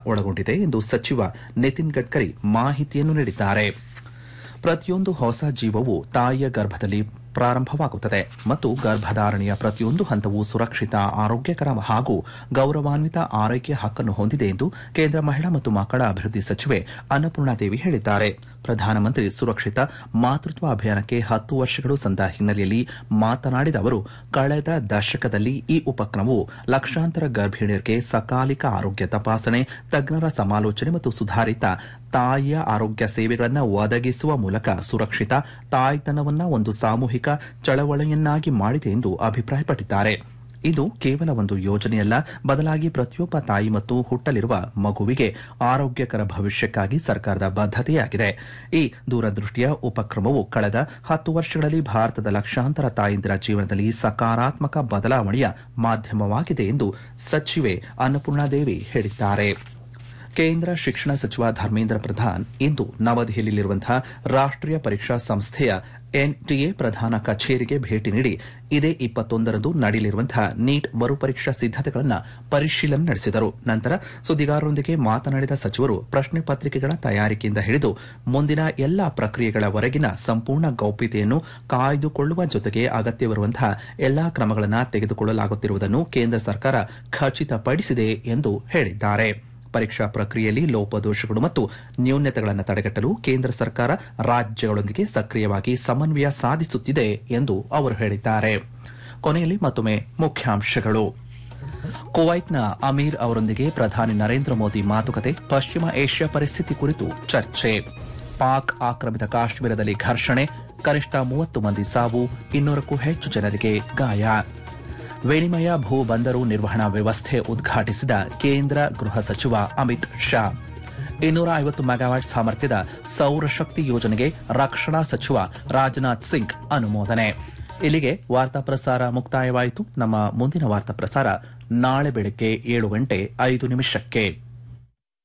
ಒಳಗೊಂಡಿದೆ ಎಂದು ಸಚಿವ ನಿತಿನ್ ಗಡ್ಕರಿ ಮಾಹಿತಿಯನ್ನು ನೀಡಿದ್ದಾರೆ ಪ್ರತಿಯೊಂದು ಹೊಸ ಜೀವವು ತಾಯಿಯ ಗರ್ಭದಲ್ಲಿ ಪ್ರಾರಂಭವಾಗುತ್ತದೆ ಮತ್ತು ಗರ್ಭಧಾರಣೆಯ ಪ್ರತಿಯೊಂದು ಹಂತವು ಸುರಕ್ಷಿತ ಆರೋಗ್ಯಕರ ಹಾಗೂ ಗೌರವಾನ್ವಿತ ಆರೈಕೆ ಹಕ್ಕನ್ನು ಹೊಂದಿದೆ ಎಂದು ಕೇಂದ್ರ ಮಹಿಳಾ ಮತ್ತು ಮಕ್ಕಳ ಅಭಿವೃದ್ಧಿ ಸಚಿವೆ ಅನ್ನಪೂರ್ಣಾದೇವಿ ಹೇಳಿದ್ದಾರೆ ಪ್ರಧಾನಮಂತ್ರಿ ಸುರಕ್ಷಿತ ಮಾತೃತ್ವ ಅಭಿಯಾನಕ್ಕೆ ಹತ್ತು ವರ್ಷಗಳು ಸಂದ ಹಿನ್ನೆಲೆಯಲ್ಲಿ ಮಾತನಾಡಿದ ಅವರು ಕಳೆದ ದಶಕದಲ್ಲಿ ಈ ಉಪಕ್ರಮವು ಲಕ್ಷಾಂತರ ಗರ್ಭಿಣಿಯರಿಗೆ ಸಕಾಲಿಕ ಆರೋಗ್ಯ ತಪಾಸಣೆ ತಜ್ಞರ ಸಮಾಲೋಚನೆ ಮತ್ತು ಸುಧಾರಿತ ತಾಯಿಯ ಆರೋಗ್ಯ ಸೇವೆಗಳನ್ನು ಒದಗಿಸುವ ಮೂಲಕ ಸುರಕ್ಷಿತ ತಾಯ್ತನವನ್ನ ಒಂದು ಸಾಮೂಹಿಕ ಚಳವಳಿಯನ್ನಾಗಿ ಮಾಡಿದೆ ಎಂದು ಅಭಿಪ್ರಾಯಪಟ್ಟಿದ್ದಾರೆ ಇದು ಕೇವಲ ಒಂದು ಯೋಜನೆಯಲ್ಲ ಬದಲಾಗಿ ಪ್ರತಿಯೊಬ್ಬ ತಾಯಿ ಮತ್ತು ಹುಟ್ಟಲಿರುವ ಮಗುವಿಗೆ ಆರೋಗ್ಯಕರ ಭವಿಷ್ಯಕ್ಕಾಗಿ ಸರ್ಕಾರದ ಬದ್ಧತೆಯಾಗಿದೆ ಈ ದೂರದೃಷ್ಟಿಯ ಉಪಕ್ರಮವು ಕಳೆದ ಹತ್ತು ವರ್ಷಗಳಲ್ಲಿ ಭಾರತದ ಲಕ್ಷಾಂತರ ತಾಯಂದಿರ ಜೀವನದಲ್ಲಿ ಸಕಾರಾತ್ಮಕ ಬದಲಾವಣೆಯ ಮಾಧ್ಯಮವಾಗಿದೆ ಎಂದು ಸಚಿವೆ ಅನ್ನಪೂರ್ಣಾದೇವಿ ಹೇಳಿದ್ದಾರೆ ಕೇಂದ್ರ ಶಿಕ್ಷಣ ಸಚಿವ ಧರ್ಮೇಂದ್ರ ಪ್ರಧಾನ್ ಇಂದು ನವದೆಹಲಿಯಲ್ಲಿರುವಂತಹ ರಾಷ್ಟೀಯ ಪರೀಕ್ಷಾ ಸಂಸ್ಥೆಯ ಎನ್ಟಿಎ ಪ್ರಧಾನ ಕಚೇರಿಗೆ ಭೇಟಿ ನೀಡಿ ಇದೇ ಇಪ್ಪತ್ತೊಂದರಂದು ನಡೆಯಲಿರುವಂತಹ ನೀಟ್ ಮರುಪರೀಕ್ಷಾ ಸಿದ್ದತೆಗಳನ್ನು ಪರಿಶೀಲನೆ ನಡೆಸಿದರು ನಂತರ ಸುದ್ದಿಗಾರರೊಂದಿಗೆ ಮಾತನಾಡಿದ ಸಚಿವರು ಪ್ರಶ್ನೆ ಪತ್ರಿಕೆಗಳ ತಯಾರಿಕೆಯಿಂದ ಹಿಡಿದು ಮುಂದಿನ ಎಲ್ಲಾ ಪ್ರಕ್ರಿಯೆಗಳವರೆಗಿನ ಸಂಪೂರ್ಣ ಗೌಪ್ಯತೆಯನ್ನು ಕಾಯ್ದುಕೊಳ್ಳುವ ಜೊತೆಗೆ ಅಗತ್ಯವಿರುವಂತಹ ಎಲ್ಲಾ ಕ್ರಮಗಳನ್ನು ತೆಗೆದುಕೊಳ್ಳಲಾಗುತ್ತಿರುವುದನ್ನು ಕೇಂದ್ರ ಸರ್ಕಾರ ಖಚಿತಪಡಿಸಿದೆ ಎಂದು ಹೇಳಿದ್ದಾರೆ ಪರೀಕ್ಷಾ ಪ್ರಕ್ರಿಯೆಯಲ್ಲಿ ಲೋಪದೋಷಗಳು ಮತ್ತು ನ್ಯೂನತೆಗಳನ್ನು ತಡೆಗಟ್ಟಲು ಕೇಂದ್ರ ಸರ್ಕಾರ ರಾಜ್ಯಗಳೊಂದಿಗೆ ಸಕ್ರಿಯವಾಗಿ ಸಮನ್ವಯ ಸಾಧಿಸುತ್ತಿದೆ ಎಂದು ಅವರು ಹೇಳಿದ್ದಾರೆ ಕೊನೆಯಲ್ಲಿ ಮತ್ತೊಮ್ಮೆ ಮುಖ್ಯಾಂಶಗಳು ಕುವೈಟ್ನ ಅಮೀರ್ ಅವರೊಂದಿಗೆ ಪ್ರಧಾನಿ ನರೇಂದ್ರ ಮೋದಿ ಮಾತುಕತೆ ಪಶ್ಚಿಮ ಏಷ್ಯಾ ಪರಿಸ್ಥಿತಿ ಕುರಿತು ಚರ್ಚೆ ಪಾಕ್ ಆಕ್ರಮಿತ ಕಾಶ್ಮೀರದಲ್ಲಿ ಘರ್ಷಣೆ ಕನಿಷ್ಠ ಮೂವತ್ತು ಮಂದಿ ಸಾವು ಇನ್ನೂರಕ್ಕೂ ಹೆಚ್ಚು ಜನರಿಗೆ ಗಾಯ ವಿನಿಮಯ ಭೂ ಬಂದರು ನಿರ್ವಹಣಾ ವ್ಯವಸ್ಥೆ ಉದ್ಘಾಟಿಸಿದ ಕೇಂದ್ರ ಗೃಹ ಸಚಿವ ಅಮಿತ್ ಶಾ ಇನ್ನೂರ ಐವತ್ತು ಮೆಗಾವ್ಯಾಟ್ ಸಾಮರ್ಥ್ಯದ ಸೌರಶಕ್ತಿ ಯೋಜನೆಗೆ ರಕ್ಷಣಾ ಸಚಿವ ರಾಜನಾಥ್ ಸಿಂಗ್ ಅನುಮೋದನೆ ಇಲ್ಲಿಗೆ ವಾರ್ತಾ ಪ್ರಸಾರ ಮುಕ್ತಾಯವಾಯಿತು ನಮ್ಮ ಮುಂದಿನ ವಾರ್ತಾ ಪ್ರಸಾರ ನಾಳೆ ಬೆಳಗ್ಗೆ ಏಳು ಗಂಟೆ ಐದು ನಿಮಿಷಕ್ಕೆ